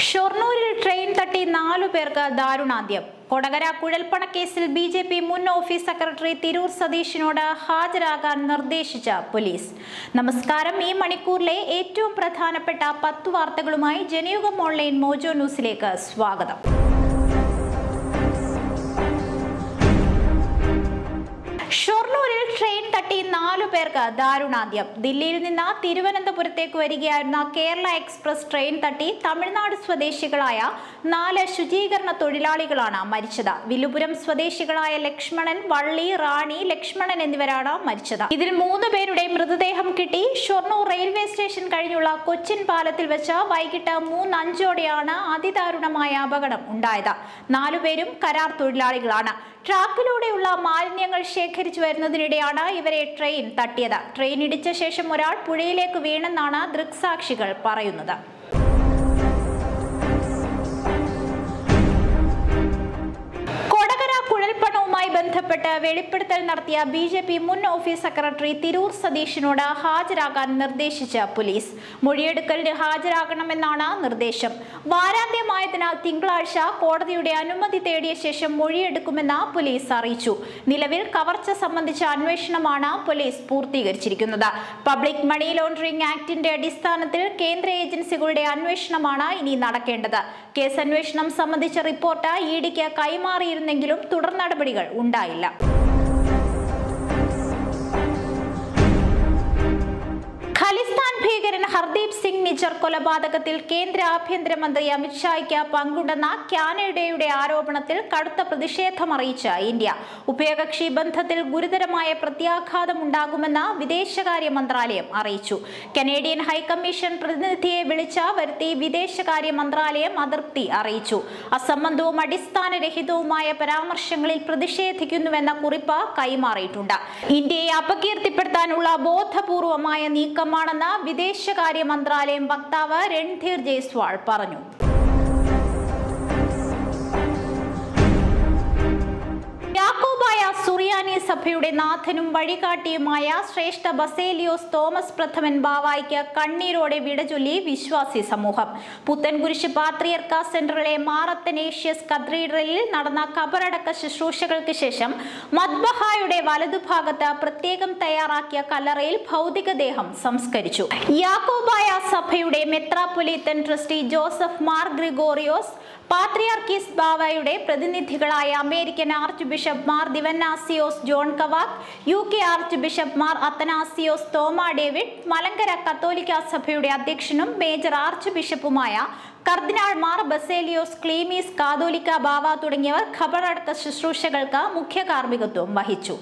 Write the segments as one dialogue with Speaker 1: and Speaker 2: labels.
Speaker 1: ഷൊർണൂരിൽ train തട്ടി നാലു പേർക്ക് ദാരുണാന്ത്യം കൊടകര കുഴൽപ്പണക്കേസിൽ ബി ജെ പി മുൻ ഓഫീസ് സെക്രട്ടറി തിരൂർ സതീഷിനോട് ഹാജരാകാൻ നിർദ്ദേശിച്ച പോലീസ് നമസ്കാരം ഈ മണിക്കൂറിലെ ഏറ്റവും പ്രധാനപ്പെട്ട പത്ത് വാർത്തകളുമായി ജനയുഗം ഓൺലൈൻ മോജോ ന്യൂസിലേക്ക് സ്വാഗതം ഷൊർണൂരിൽ ട്രെയിൻ തട്ടി നാലു പേർക്ക് ദാരുണാന്ത്യം ദില്ലിയിൽ നിന്ന് തിരുവനന്തപുരത്തേക്ക് വരികയായിരുന്ന കേരള എക്സ്പ്രസ് ട്രെയിൻ തട്ടി തമിഴ്നാട് സ്വദേശികളായ നാല് ശുചീകരണ തൊഴിലാളികളാണ് മരിച്ചത് വില്ലുപുരം സ്വദേശികളായ ലക്ഷ്മണൻ വള്ളി റാണി ലക്ഷ്മണൻ എന്നിവരാണ് മരിച്ചത് ഇതിൽ മൂന്ന് പേരുടെ മൃതദേഹം കിട്ടി ഷൊർണൂർ റെയിൽവേ സ്റ്റേഷൻ കഴിഞ്ഞുള്ള കൊച്ചിൻ പാലത്തിൽ വെച്ച് വൈകിട്ട് മൂന്ന് അഞ്ചോടെയാണ് അതിദാരുണമായ അപകടം ഉണ്ടായത് നാലുപേരും കരാർ തൊഴിലാളികളാണ് ട്രാക്കിലൂടെയുള്ള മാലിന്യങ്ങൾ ശേഖരിച്ചു വരുന്നതിനിടെയാണ് ഇവരെ ട്രെയിൻ തട്ടിയത് ട്രെയിൻ ഇടിച്ച ശേഷം ഒരാൾ പുഴയിലേക്ക് വീണെന്നാണ് ദൃക്സാക്ഷികൾ പറയുന്നത് കൊടകര കുഴൽപ്പണവുമായി ബന്ധപ്പെട്ട് വെളിപ്പെടുത്തൽ നടത്തിയ ബി ജെ പി മുൻ ഓഫീസ് സെക്രട്ടറി തിരൂർ സതീഷിനോട് ഹാജരാകാൻ നിർദ്ദേശിച്ച പോലീസ് മൊഴിയെടുക്കലിന് ഹാജരാകണമെന്നാണ് നിർദ്ദേശം വാരാന്ത്യമായതിനാൽ തിങ്കളാഴ്ച കോടതിയുടെ അനുമതി തേടിയ ശേഷം മൊഴിയെടുക്കുമെന്ന് പോലീസ് അറിയിച്ചു നിലവിൽ കവർച്ച സംബന്ധിച്ച അന്വേഷണമാണ് പോലീസ് പൂർത്തീകരിച്ചിരിക്കുന്നത് പബ്ലിക് മണി ലോണ്ടറിംഗ് ആക്ടിന്റെ അടിസ്ഥാനത്തിൽ കേന്ദ്ര ഏജൻസികളുടെ അന്വേഷണമാണ് ഇനി നടക്കേണ്ടത് കേസ് അന്വേഷണം സംബന്ധിച്ച റിപ്പോർട്ട് ഇ ഡിക്ക് കൈമാറിയിരുന്നെങ്കിലും തുടർ നടപടികൾ ഉണ്ടായില്ല ഖലിസ്ഥാൻ ഭീകരൻ ഹർദീപ് സിംഗ് നിജർ കൊലപാതകത്തിൽ കേന്ദ്ര ആഭ്യന്തരമന്ത്രി അമിത്ഷായ്ക്ക് പങ്കുണ്ടെന്ന കാനഡയുടെ ആരോപണത്തിൽ കടുത്ത പ്രതിഷേധമറിയിച്ച ഇന്ത്യ ഉഭയകക്ഷി ബന്ധത്തിൽ ഗുരുതരമായ പ്രത്യാഘാതമുണ്ടാകുമെന്ന് വിദേശകാര്യ മന്ത്രാലയം അറിയിച്ചു കനേഡിയൻ ഹൈക്കമ്മീഷൻ പ്രതിനിധിയെ വിളിച്ച വരുത്തി വിദേശകാര്യ മന്ത്രാലയം അതൃപ്തി അറിയിച്ചു അസംബന്ധവും അടിസ്ഥാനരഹിതവുമായ പരാമർശങ്ങളിൽ പ്രതിഷേധിക്കുന്നുവെന്ന കുറിപ്പ് കൈമാറിയിട്ടുണ്ട് ഇന്ത്യയെ അപകീർത്തിപ്പെടുത്താനുള്ള ബോധപൂർവമായ നീക്കമാണെന്ന് വിദേശകാര്യ മന്ത്രാലയം വക്താവ് രൺധീർ ജയ്സ്വാൾ പറഞ്ഞു യാക്കോബായ സുറിയാനി സഭയുടെ നാഥനും വഴികാട്ടിയുമായ ശ്രേഷ്ഠ ബസേലിയോസ് തോമസ് പ്രഥമൻ ബാവായിക്ക് കണ്ണീരോടെ വിടചൊല്ലി വിശ്വാസി സമൂഹം പുത്തൻകുരിശ് പാത്രിയർക്ക സെന്ററിലെ മാറത്തനേഷ്യസ് കത്തീഡ്രലിൽ നടന്ന കബറടക്ക ശുശ്രൂഷകൾക്ക് ശേഷം മദ്ബഹായുടെ വലതുഭാഗത്ത് പ്രത്യേകം തയ്യാറാക്കിയ കല്ലറയിൽ ഭൗതികദേഹം സംസ്കരിച്ചു യാക്കോബായ സഭയുടെ മെത്രാപ്പൊലീത്തൻ ട്രസ്റ്റി ജോസഫ് മാർ ഗ്രിഗോറിയോസ് പാത്രിയാർക്കീസ് ബാവയുടെ പ്രതിനിധികളായ American archbishop Mar Dionysius John Kawak U K archbishop Mar Athanasius Thoma David Malankara കത്തോലിക്ക സഭയുടെ അധ്യക്ഷനും മേജർ ആർച്ച് ബിഷപ്പുമായ കർദിനാൾ മാർ ബസേലിയോസ് ക്ലീമീസ് കാതോലിക്ക ബാവ തുടങ്ങിയവർ ഖബറടക്ക ശുശ്രൂഷകൾക്ക് മുഖ്യ കാർമ്മികത്വം വഹിച്ചു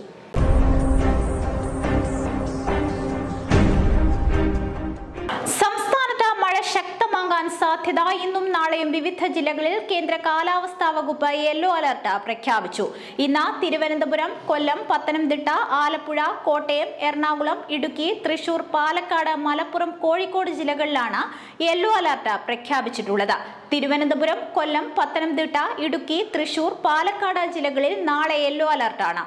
Speaker 1: സംസ്ഥാനത്ത് മഴ ശക്തമാകാൻ സാധ്യത ഇന്നും നാളെയും വിവിധ ജില്ലകളിൽ കേന്ദ്ര കാലാവസ്ഥാ വകുപ്പ് യെല്ലോ അലർട്ട് പ്രഖ്യാപിച്ചു ഇന്ന് തിരുവനന്തപുരം കൊല്ലം പത്തനംതിട്ട ആലപ്പുഴ കോട്ടയം എറണാകുളം ഇടുക്കി തൃശൂർ പാലക്കാട് മലപ്പുറം കോഴിക്കോട് ജില്ലകളിലാണ് യെല്ലോ അലർട്ട് പ്രഖ്യാപിച്ചിട്ടുള്ളത് തിരുവനന്തപുരം കൊല്ലം പത്തനംതിട്ട ഇടുക്കി തൃശൂർ പാലക്കാട് ജില്ലകളിൽ നാളെ യെല്ലോ അലർട്ടാണ്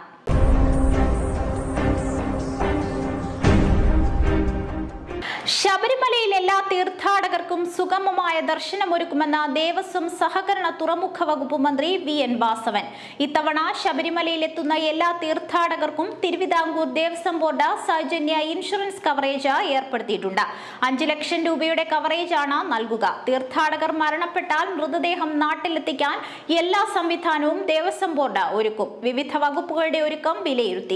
Speaker 1: ശബരിമലയിൽ എല്ലാ തീർത്ഥാടകർക്കും സുഗമമായ ദർശനമൊരുക്കുമെന്ന ദേവസ്വം സഹകരണ തുറമുഖ വകുപ്പ് മന്ത്രി വി എൻ വാസവൻ ഇത്തവണ ശബരിമലയിലെത്തുന്ന എല്ലാ തീർത്ഥാടകർക്കും തിരുവിതാംകൂർ ദേവസ്വം ബോർഡ് സൗജന്യ ഇൻഷുറൻസ് കവറേജ് ഏർപ്പെടുത്തിയിട്ടുണ്ട് അഞ്ചു ലക്ഷം രൂപയുടെ കവറേജാണ് നൽകുക തീർത്ഥാടകർ മരണപ്പെട്ടാൽ മൃതദേഹം നാട്ടിലെത്തിക്കാൻ എല്ലാ സംവിധാനവും ദേവസ്വം ബോർഡ് ഒരുക്കും വിവിധ വകുപ്പുകളുടെ ഒരുക്കം വിലയിരുത്തി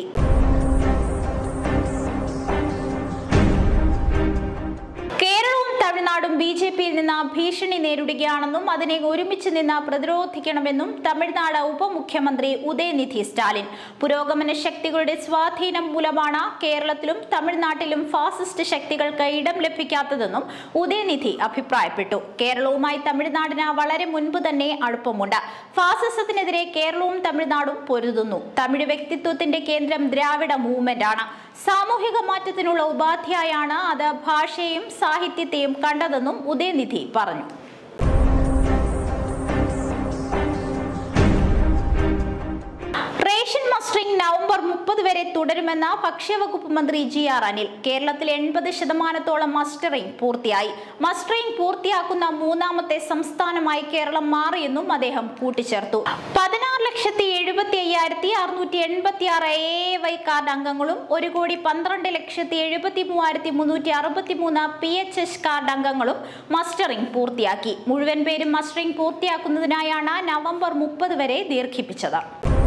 Speaker 1: കേരളവും തമിഴ്നാടും ബി ജെ പിയിൽ നിന്ന് ഭീഷണി നേരിടുകയാണെന്നും അതിനെ ഒരുമിച്ച് നിന്ന് പ്രതിരോധിക്കണമെന്നും തമിഴ്നാട് ഉപമുഖ്യമന്ത്രി ഉദയനിധി സ്റ്റാലിൻ പുരോഗമന ശക്തികളുടെ സ്വാധീനം മൂലമാണ് കേരളത്തിലും തമിഴ്നാട്ടിലും ഫാസിസ്റ്റ് ശക്തികൾക്ക് ഇടം ലഭിക്കാത്തതെന്നും ഉദയനിധി അഭിപ്രായപ്പെട്ടു കേരളവുമായി തമിഴ്നാടിന് വളരെ മുൻപ് തന്നെ അടുപ്പമുണ്ട് ഫാസിസത്തിനെതിരെ കേരളവും തമിഴ്നാടും പൊരുതുന്നു തമിഴ് വ്യക്തിത്വത്തിന്റെ കേന്ദ്രം ദ്രാവിഡ മൂവ്മെന്റ് ആണ് സാമൂഹിക മാറ്റത്തിനുള്ള ഉപാധിയായാണ് അത് ഭാഷയെയും സാഹിത്യത്തെയും കണ്ടതെന്നും ഉദയനിധി പറഞ്ഞു റേഷൻ മസ്റ്ററിംഗ് മസ്റ്ററിംഗ് നവംബർ മുപ്പത് വരെ തുടരുമെന്ന ഭക്ഷ്യവകുപ്പ് മന്ത്രി ജി ആർ അനിൽ കേരളത്തിൽ എൺപത് ശതമാനത്തോളം മസ്റ്ററിംഗ് പൂർത്തിയായി മസ്റ്ററിംഗ് പൂർത്തിയാക്കുന്ന മൂന്നാമത്തെ സംസ്ഥാനമായി കേരളം മാറിയെന്നും അദ്ദേഹം കൂട്ടിച്ചേർത്തു പതിനാറ് ലക്ഷത്തി എഴുപത്തി അയ്യായിരത്തി അറുന്നൂറ്റി എൺപത്തി ആറ് എ വൈ കാർഡ് അംഗങ്ങളും ഒരു കോടി പന്ത്രണ്ട് ലക്ഷത്തി എഴുപത്തി മൂവായിരത്തി മുന്നൂറ്റി അറുപത്തി മൂന്ന് പി എച്ച് എസ് കാർഡ് അംഗങ്ങളും മസ്റ്ററിംഗ് പൂർത്തിയാക്കി മുഴുവൻ പേരും മസ്റ്ററിംഗ് പൂർത്തിയാക്കുന്നതിനായാണ് നവംബർ മുപ്പത് വരെ ദീർഘിപ്പിച്ചത്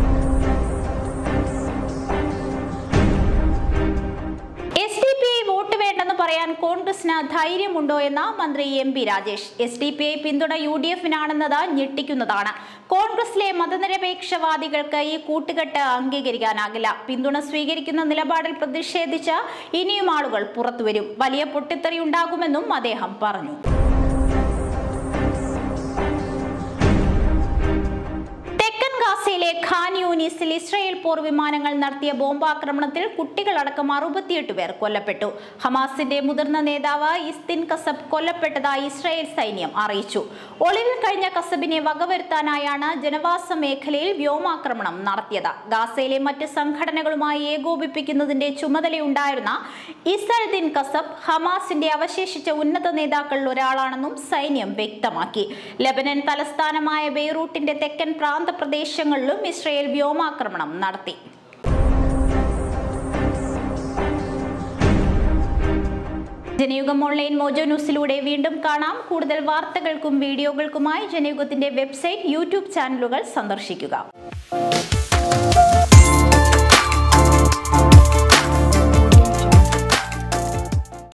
Speaker 1: S D P I vote വേണ്ടെന്ന് പറയാൻ കോൺഗ്രസിന് ധൈര്യമുണ്ടോ എന്ന മന്ത്രി M P Rajesh S D P I പിന്തുണ യു ഡി എഫിനാണെന്നത് ഞെട്ടിക്കുന്നതാണ് കോൺഗ്രസിലെ മതനിരപേക്ഷവാദികൾക്ക് ഈ കൂട്ടുകെട്ട് അംഗീകരിക്കാനാകില്ല പിന്തുണ സ്വീകരിക്കുന്ന നിലപാടിൽ പ്രതിഷേധിച്ച് ഇനിയും ആളുകൾ പുറത്തുവരും വലിയ പൊട്ടിത്തെറി ഉണ്ടാകുമെന്നും അദ്ദേഹം പറഞ്ഞു തെക്കൻ ഗാസയിലെ ഖാൻ യൂനിസിൽ ഇസ്രായേൽ പോർ വിമാനങ്ങൾ നടത്തിയ ബോംബാക്രമണത്തിൽ കുട്ടികളടക്കം അറുപത്തിയെട്ട് പേർ കൊല്ലപ്പെട്ടു ഹമാസിന്റെ മുതിർന്ന നേതാവ് ഇസ്തിൻ കസബ് കൊല്ലപ്പെട്ടതായി ഇസ്രായേൽ സൈന്യം അറിയിച്ചു ഒളിവിൽ കഴിഞ്ഞ കസബിനെ വകവരുത്താനായാണ് ജനവാസ മേഖലയിൽ വ്യോമാക്രമണം നടത്തിയത് ഗാസയിലെ മറ്റ് സംഘടനകളുമായി ഏകോപിപ്പിക്കുന്നതിന്റെ ചുമതലയുണ്ടായിരുന്ന ഇസൽദിൻ കസബ് ഹമാസിന്റെ അവശേഷിച്ച ഉന്നത നേതാക്കളിൽ ഒരാളാണെന്നും സൈന്യം വ്യക്തമാക്കി ലബനൻ തലസ്ഥാനമായ ബെയ്റൂട്ടിന്റെ തെക്കൻ പ്രാന്തപ്രദേശങ്ങളിലും ഇസ്രയേൽ വ്യോമാക്രമണം നടത്തി ജനയുഗം ഓൺലൈൻ മോജോ ന്യൂസിലൂടെ വീണ്ടും കാണാം കൂടുതൽ വാർത്തകൾക്കും വീഡിയോകൾക്കുമായി ജനയുഗത്തിന്റെ വെബ്സൈറ്റ് യൂട്യൂബ് ചാനലുകൾ സന്ദർശിക്കുക